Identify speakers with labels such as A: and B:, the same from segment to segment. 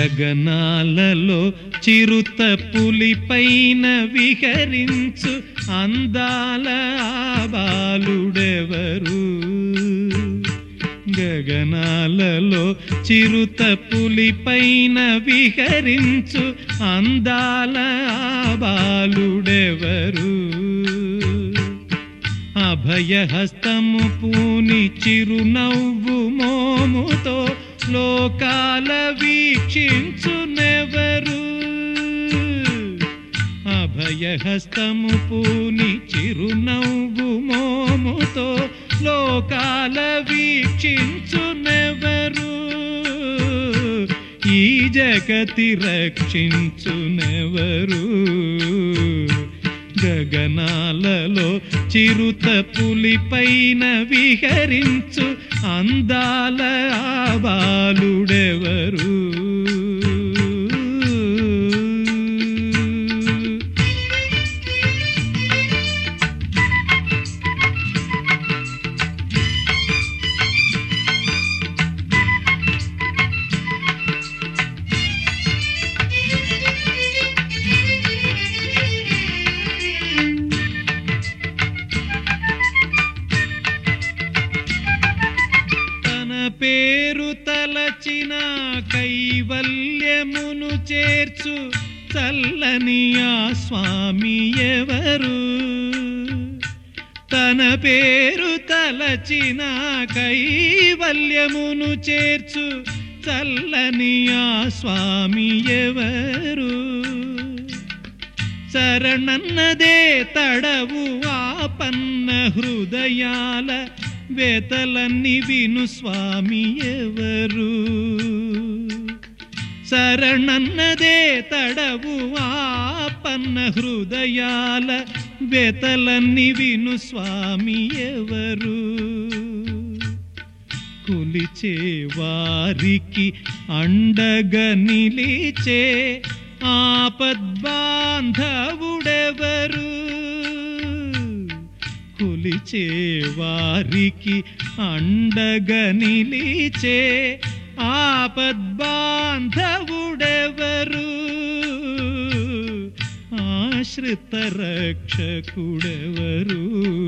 A: గగనాలలో చిరుత పులిపైన విహరించు అందాల ఆ బాలుడెవరు గగనాలలో చిరుత పులిపైన విహరించు అందాల ఆ బాలుడెవరు అభయహస్తము పూని చిరునవ్వు మోముతో లోకాల వీక్షించునెవరు అభయహస్తము పూని చిరునవ్వు మోముతో లోకాల వీక్షించునెవరు ఈ జగతి రక్షించునెవరు గగనాలలో చిరుత పులిపైన విహరించు అందాల ఆ బాలుడెవరు తన పేరు తలచిన కైవల్యమును చేర్చు చల్లని ఆ స్వామి ఎవరు తన పేరు తలచిన కైవల్యమును చేర్చు చల్లని ఆ స్వామి ఎవరు శరణన్నదే తడవు ఆపన్న హృదయాల వేతలన్నీ విను స్వామి ఎవరు శరణన్నదే తడవు ఆపన్న హృదయాల వేతలన్నీ విను స్వామి ఎవరు కొలిచే వారికి అండగా నిలిచే ఆపద్బాంధవుడెవరు కొలిచే వారికి అండగా నిలిచే ఆపద్బాంధవుడెవరు ఆశ్రిత రక్షకుడెవరు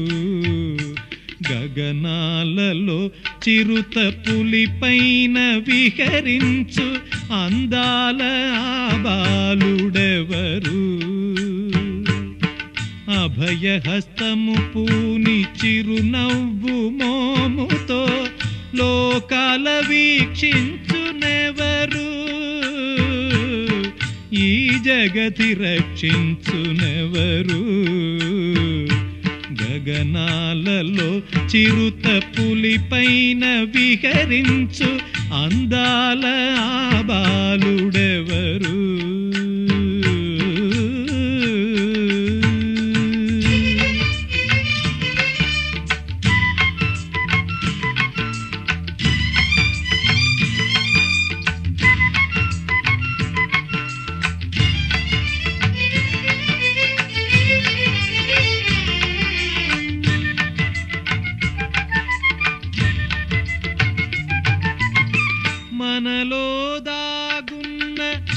A: గగనాలలో చిరుత పులిపైన విహరించు అందాల ఆ బాలుడెవరు అభయహస్తము పూని చిరునవ్వు మోముతో లోకాల వీక్షించునెవరు ఈ జగతి రక్షించునెవరు గగనాలలో చిరుత పులిపైన విహరించు అందాల ఆ బాలుడెవరు మనలో దాగున్న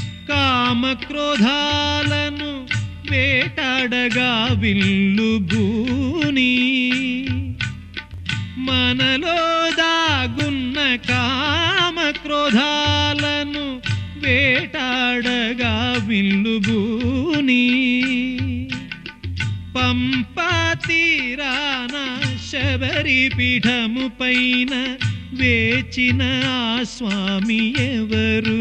A: కామక్రోధాలను వేటాడగా విల్లు భూని మనలో దాగున్న కామక్రోధాలను వేటాడగా విల్లు భూని పంపా తీరాన శబరి పీఠము పైన వేచిన ఆ స్వామి ఎవరు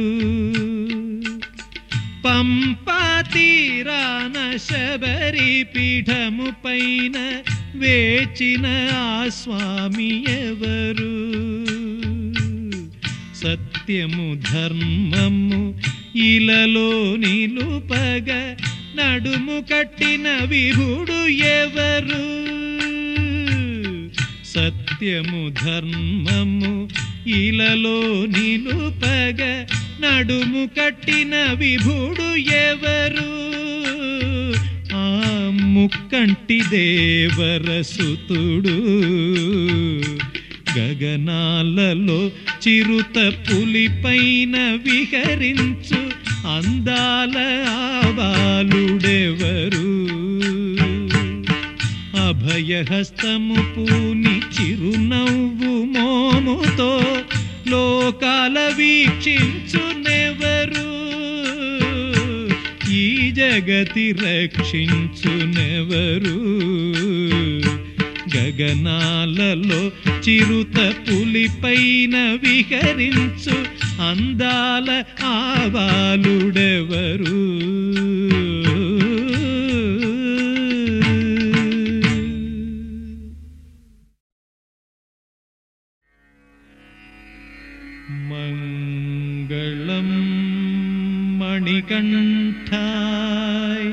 A: పంపా తీరాన శబరి పీఠము పైన వేచిన ఆ స్వామి ఎవరు సత్యము ధర్మము ఇలలో నిలుపగ నడుము కట్టిన విభుడు ఎవరు సత్యము ధర్మము ఇలలో నిలుపగ నడుము కట్టిన విభుడు ఎవరు ఆ ముక్కంటి దేవరసుతుడు గగనాలలో చిరుత పులిపైన విహరించు అందాల ఆవాలుడెవరు అభయహస్తము పూని చిరునవ్వు మోముతో లోకాల వీక్షించునెవరు ఈ జగతి రక్షించునెవరు గగనాలలో చిరుత పులిపైన విహరించు అందాల ఆవాలుడెవరు మంగళం మణికంఠాయ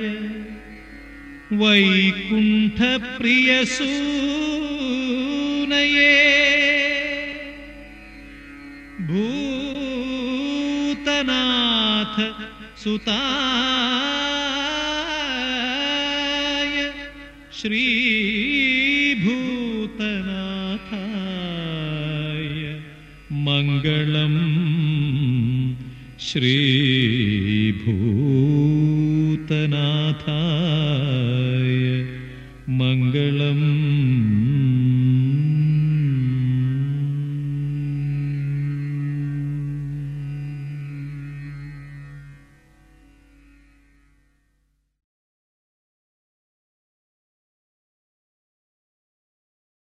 A: వైకుంఠప్రియసూనయే భూతనాథ సుతాయ శ్రీభూతనాథాయ మంగళం శ్రీభూతనాథాయ మంగళం